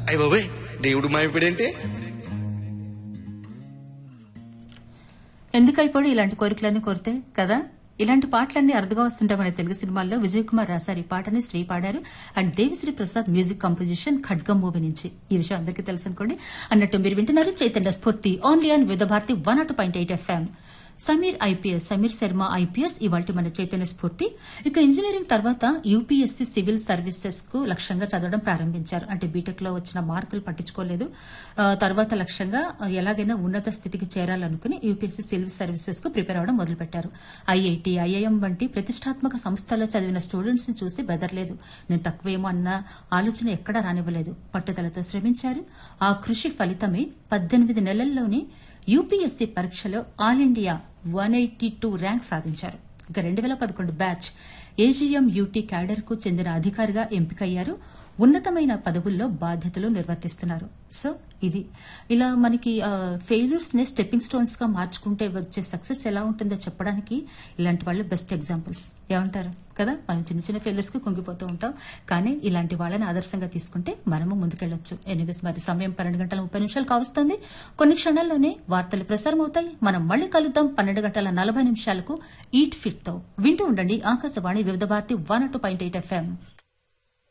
అయ్య బాబాయ్ దేవుడు మాయపడేంటే ఎందుకు అయిపోయి ఇలాంటి కోరికలన్నీ కోరితే కదా ఇలాంటి పాటలన్నీ అరుదుగా వస్తుంటాయి మన తెలుగు సినిమాల్లో విజయ్ కుమార్ రాశారు ఈ పాటని శ్రీ పాడారు and Devi Sri Prasad music composition ఖడ్గం మూవీ నుంచి ఈ విషయం అందరికీ తెలుసు అనుకోండి అన్నట్టు మీరు వింటున్నారు చైతన్య స్ఫూర్తి only on Vividh Bharati one two point eight FM Sameer IPS Sameer Sharma IPS ఇవాళ మన చైతన్య స్ఫూర్తి ఇక ఇంజనీరింగ్ తర్వాత యూపీఎస్సీ సివిల్ సర్వీసెస్ కు లక్ష్యంగా చదవడం ప్రారంభించారు అంటే బీటెక్ లో వచ్చిన మార్కులు పట్టించుకోలేదు ఆ, తర్వాత లక్ష్యంగా ఆ, ఎలాగైనా ఉన్నత స్థితికి చేరాలనుకుని యూపీఎస్సీ సివిల్ సర్వీసెస్ కు ప్రిపేర్ అవడం మొదలుపెట్టారు ఐఐటి ఐఐఎం వంటి ప్రతిష్టాత్మక సంస్థల్లో చదివిన స్టూడెంట్స్ ని చూసి బెదరలేదు నేను తక్కువేమో అన్న ఆలోచన ఎక్కడా రానివ్వలేదు పట్టుదలతో శ్రమించారు ఆ కృషి ఫలితమే పద్దెనిమిది నెలల్లోనే యూపీఎస్సీ పరీక్షలో all India one eighty two rank సాధించారు ఇక రెండు వేల పదకొండు బ్యాచ్ ఏజీఎం యూటీ క్యాడర్ కు చెందిన అధికారిగా ఎంపికయ్యారు ఉన్నతమైన పదవుల్లో బాధ్యతలు నిర్వర్తిస్తున్నారు సో ఇది ఇలా మనకి ఫెయిల్యూర్స్ ని స్టెప్పింగ్ స్టోన్స్ గా మార్చుకుంటే వచ్చే సక్సెస్ ఎలా ఉంటుందో చెప్పడానికి ఇలాంటి వాళ్ళు బెస్ట్ ఎగ్జాంపుల్స్ ఏమంటారు కదా మనం చిన్న చిన్న ఫెయిల్యూర్స్ కి కుంగిపోతూ ఉంటాం కానీ ఇలాంటి వాళ్ళని ఆదర్శంగా తీసుకుంటే మనము ముందుకెళ్లొచ్చు ఎనీవేస్ మరి సమయం పన్నెండు గంటల ముప్పై నిమిషాలు కావస్తుంది కొన్ని క్షణాల్లోనే వార్తలు ప్రసారం అవుతాయి మనం మళ్ళీ కలుద్దాం పన్నెండు గంటల నలభై నిమిషాలకు ఈట్ ఫిట్ తో వింటూ ఉండండి Akashvani Vividh Bharati one two point eight FM